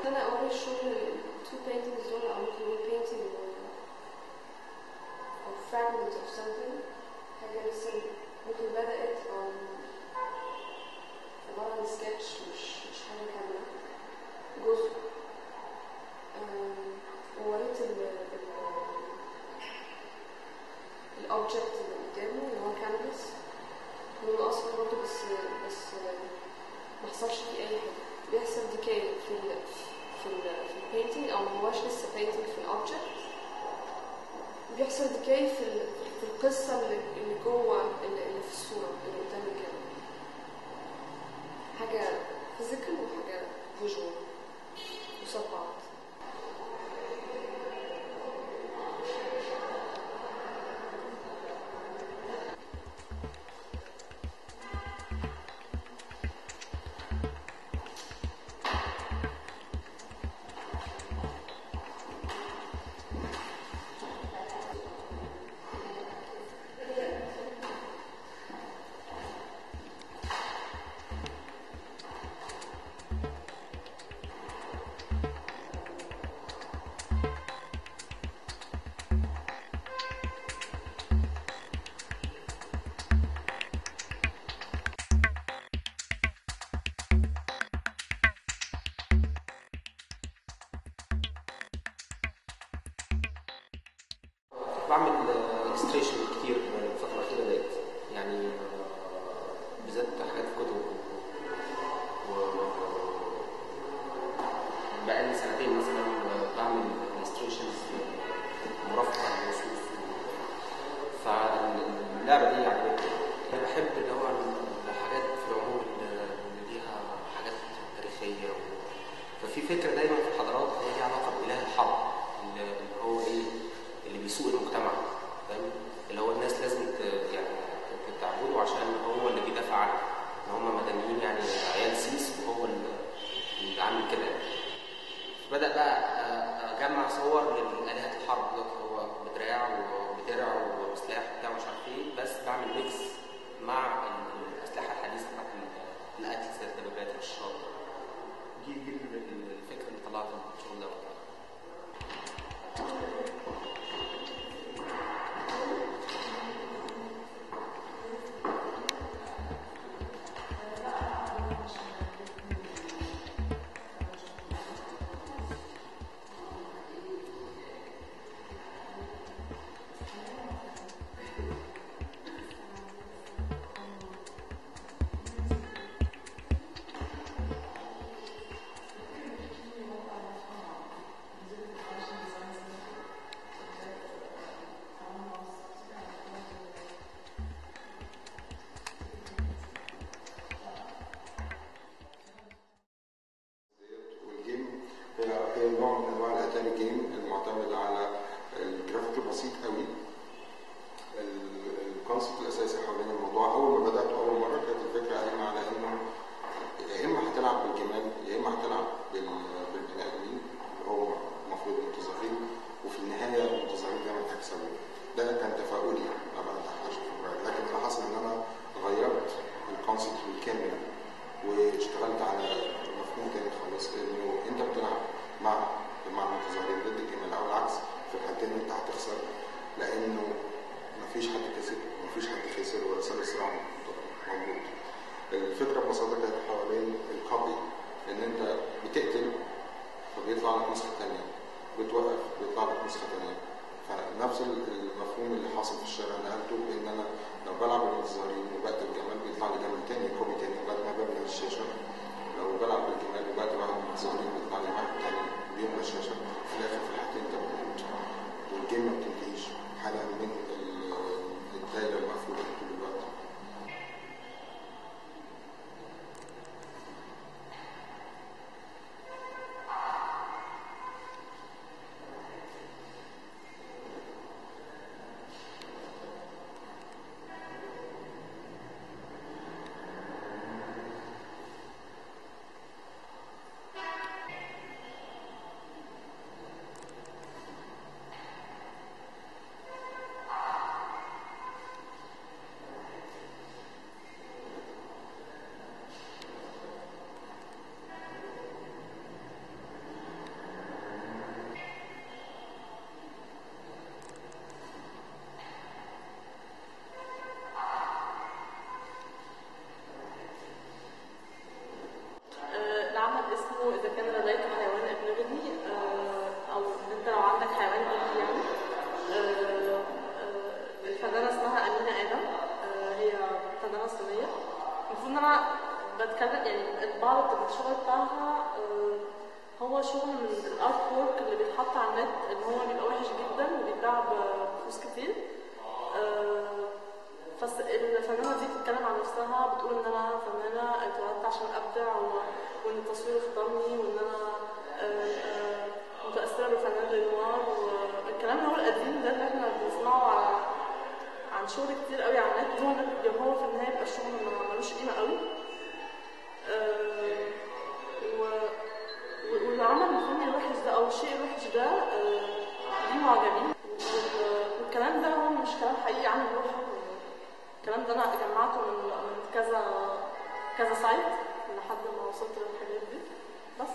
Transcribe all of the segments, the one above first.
انا اوري الشغل التو paintings دول او ممكن نقول painting او fragment of something حاجة لسه ممكن بدأت او عبارة عن سكتش مش مش حاجة كاملة جزء آم، ووريت ال الاوبجكت اللي قدامه اللي هو كانفاس لونه اصفر برضه بس بس ما حصلش فيه اي حاجه بيحصل ديكاي في ال في ال في البينتنج او ما هوش لسه بينتنج في الاوبجكت بيحصل ديكاي في ال- في القصه اللي اللي جوه اللي اللي في الصوره اللي قدام الكاميرا حاجه فيزيكال وحاجه فيجوال قصاد بعض بعمل اكستريشن كتير الفترة الأخيرة ديت يعني آه، بالذات حاجات في كتب و بقالي سنتين مثلا بعمل اكستريشنز مرافقة للنصوص فاللعبة دي عجبتني أنا بحب اللي هو الحاجات في العموم اللي اللي ليها حاجات تاريخية و... ففي فكرة دايما في الحضارات هي ليها علاقة بإله الحرب اللي اللي هو إيه اللي بيسوق المجتمع فاهم اللي هو الناس لازم ت- يعني ت- تعبده عشان هو اللي بيدافع عنه ان هم مدنيين يعني عيال سيس وهو اللي اللي عامل كده بدأ بقى أ- اجمع صور لآلهة الحرب دوت هو بدراع وبدرع وسلاح وبتاع مش عارف ايه بس بعمل ميكس مع ال- الاسلحه الحديثه بتاعت ال- القتل زي الدبابات والشراط دي دي ال- الفكره اللي طلعت من الشغل دوت والجيم هي هي نوع من انواع الاتاري جيم المعتمد على الجرافيك البسيط قوي ال- الكونسيبت الاساسي حوالين الموضوع اول ما بدات اول مره كانت الفكره قايمه على انه يا اما هتلعب بالجمال يا اما هتلعب بال- بالبني ادمين اللي هو المفروض متظاهرين وفي النهايه المتظاهرين دايما هيكسبوا ده كان تفاؤلي ما بعد 11 فبراير لكن اللي حصل ان انا غيرت الكونسيبت بالكامل واشتغلت على مفهوم تاني خالص انه انت بتلعب مع مع المتظاهرين ضد الجمال او العكس في الحالتين انت هتخسر لانه مفيش حد كسب ومفيش حد خسر ورسالة الصراع موجود الفكره ببساطه كانت حوالين الكوبي ان انت بتقتل فبيطلع لك نسخه ثانيه بتوقف بيطلع لك نسخه ثانيه فنفس المفهوم اللي حاصل في الشارع نقلته بان انا لو بلعب بالمتظاهرين وبقتل جمال بيطلع لي جمال تاني كوبي تاني لغايه ما بملى الشاشه لو بلعب بالجمال وبقتل واحد من المتظاهرين بيطلع لي واحد تاني بيملى الشاشه في الاخر في الحالتين انت بتموت والجيم ما بتنتهيش حاله من ال- الدايره المقفوله طول الوقت كان لديك حيوان ابلغني آه، او ان انت لو عندك حيوان اليف يعني آه، آه، الفنانه اسمها امينه ادم آه، هي فنانه صينيه المفروض ان انا بتكلم يعني بعض الشغل بتاعها آه، هو شغل من الارت وورك اللي بيتحط على النت ان هو بيبقى وحش جدا وبيتباع بفلوس كتير آه، بس الفنانة دي بتتكلم عن نفسها بتقول إن أنا فنانة اتولدت عشان أبدع و- وإن التصوير اختارني وإن أنا آه، آه، متأثرة بالفنان رينوار والكلام اللي هو القديم ده اللي إحنا بنسمعه على عن شغل كتير قوي على النت هو هو في النهاية بيبقى الشغل ما- ملوش قيمة قوي آه، و- و- والعمل الفني الوحش ده أو الشيء الوحش ده آه، ليه معجبين وال- والكلام ده هو مش كلام حقيقي عن الروح الكلام ده انا جمعته من من كذا كذا سايت لحد ما وصلت للحاجات دي بس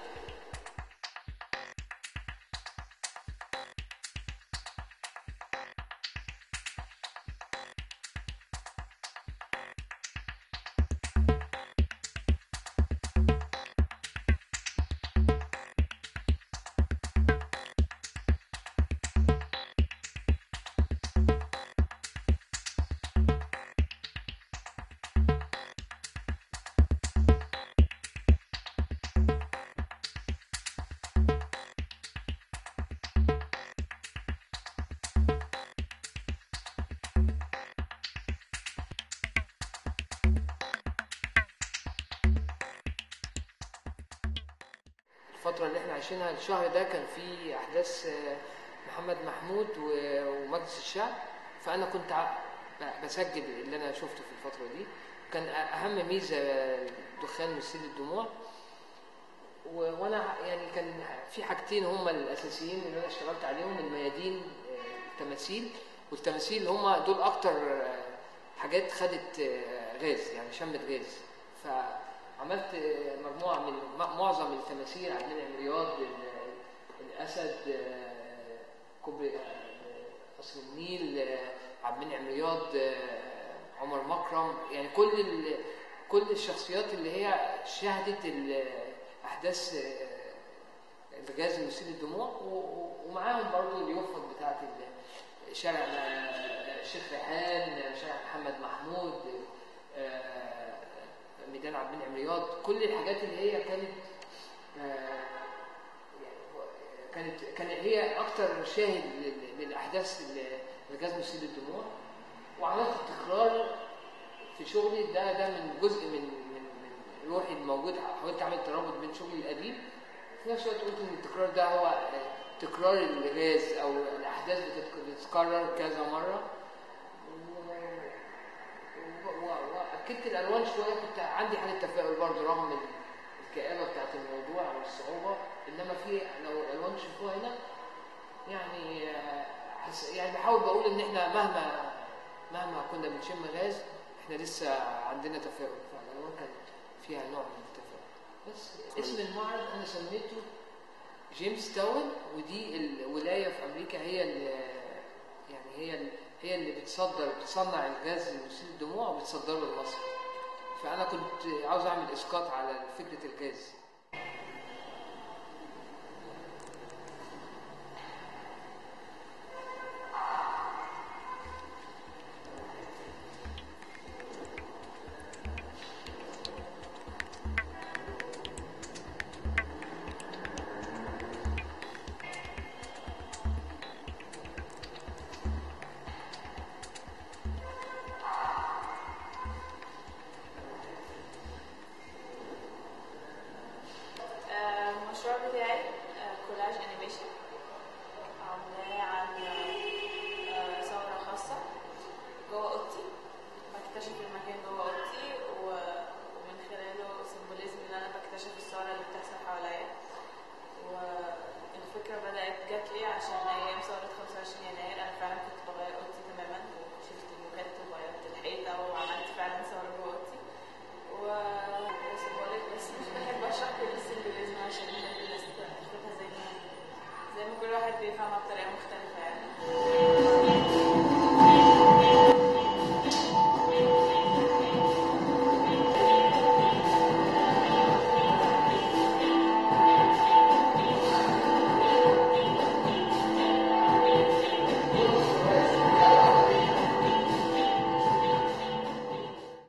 الفترة اللي احنا عايشينها الشهر ده كان فيه أحداث آه، محمد محمود و- ومجلس الشعب فأنا كنت ع- ب- بسجل اللي أنا شفته في الفترة دي كان أ- أهم ميزة دخان مسيل الدموع و- وأنا يعني كان في حاجتين هما الأساسيين اللي أنا اشتغلت عليهم الميادين آه، التماثيل والتماثيل هما دول أكتر آه، حاجات خدت آه، غاز يعني شمت غاز فعملت آه، مجموعة من م- معظم التماثيل عبد المنعم رياض ال- الأسد آه، كوبري آه، قصر النيل آه، عبد المنعم رياض آه، عمر مكرم يعني كل ال... كل الشخصيات اللي هي شهدت ال- أحداث آه، الغاز المسيل الدموع و- و- ومعاهم برضو اليوفط بتاعت ال- شارع آه، الشيخ ريحان شارع محمد محمود آه، ميدان عبد المنعم رياض كل الحاجات اللي هي كانت آه، كانت كانت هي اكتر شاهد لل- للاحداث ال- الغاز مسيل الدموع وعملت التكرار في شغلي ده ده من جزء من من من روحي الموجود حاولت اعمل ترابط بين شغلي القديم في نفس الوقت قلت ان التكرار ده هو آه، تكرار الغاز او الاحداث بتتك- بتتكرر كذا مره و- و- واكدت الالوان شويه كنت عندي حاله تفاؤل برضه رغم الكآبه بتاعت الموضوع والصعوبه انما في لو الالوان تشوفوها هنا يعني آه، حس يعني بحاول بقول ان احنا مهما مهما كنا بنشم غاز احنا لسه عندنا تفاؤل فالالوان كانت فيها نوع من التفاؤل بس اسم المعرض انا سميته جيمس تاون ودي الولايه في امريكا هي اللي يعني هي ال- هي اللي بتصدر بتصنع الغاز المسيل الدموع وبتصدره لمصر فانا كنت عاوز اعمل اسقاط على فكره الغاز